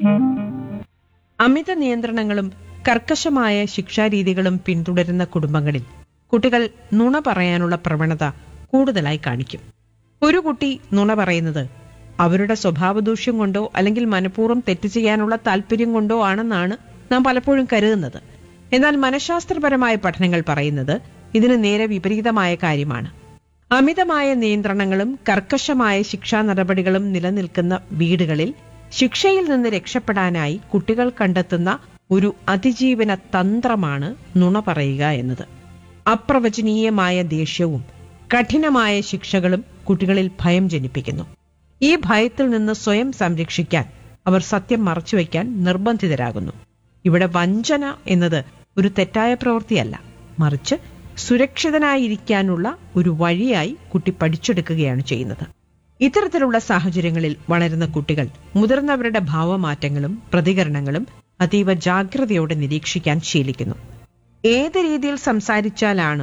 അമിത നിയന്ത്രണങ്ങളും കർക്കശമായ ശിക്ഷാരീതികളും പിന്തുടരുന്ന കുടുംബങ്ങളിൽ കുട്ടികൾ നുണ പറയാനുള്ള പ്രവണത കൂടുതലായി കാണിക്കും ഒരു കുട്ടി നുണ പറയുന്നത് അവരുടെ സ്വഭാവദൂഷ്യം കൊണ്ടോ അല്ലെങ്കിൽ മനഃപൂർവ്വം തെറ്റ് ചെയ്യാനുള്ള താല്പര്യം കൊണ്ടോ ആണെന്നാണ് നാം പലപ്പോഴും കരുതുന്നത് എന്നാൽ മനഃശാസ്ത്രപരമായ പഠനങ്ങൾ പറയുന്നത് ഇതിന് നേരെ വിപരീതമായ കാര്യമാണ് അമിതമായ നിയന്ത്രണങ്ങളും കർക്കശമായ ശിക്ഷാ നടപടികളും നിലനിൽക്കുന്ന വീടുകളിൽ ശിക്ഷയിൽ നിന്ന് രക്ഷപ്പെടാനായി കുട്ടികൾ കണ്ടെത്തുന്ന ഒരു അതിജീവന തന്ത്രമാണ് നുണ പറയുക എന്നത് അപ്രവചനീയമായ ദേഷ്യവും കഠിനമായ ശിക്ഷകളും കുട്ടികളിൽ ഭയം ജനിപ്പിക്കുന്നു ഈ ഭയത്തിൽ നിന്ന് സ്വയം സംരക്ഷിക്കാൻ അവർ സത്യം മറച്ചുവെക്കാൻ നിർബന്ധിതരാകുന്നു ഇവിടെ വഞ്ചന എന്നത് ഒരു തെറ്റായ പ്രവൃത്തിയല്ല മറിച്ച് സുരക്ഷിതനായിരിക്കാനുള്ള ഒരു വഴിയായി കുട്ടി പഠിച്ചെടുക്കുകയാണ് ചെയ്യുന്നത് ഇത്തരത്തിലുള്ള സാഹചര്യങ്ങളിൽ വളരുന്ന കുട്ടികൾ മുതിർന്നവരുടെ ഭാവമാറ്റങ്ങളും പ്രതികരണങ്ങളും അതീവ ജാഗ്രതയോടെ നിരീക്ഷിക്കാൻ ശീലിക്കുന്നു ഏത് രീതിയിൽ സംസാരിച്ചാലാണ്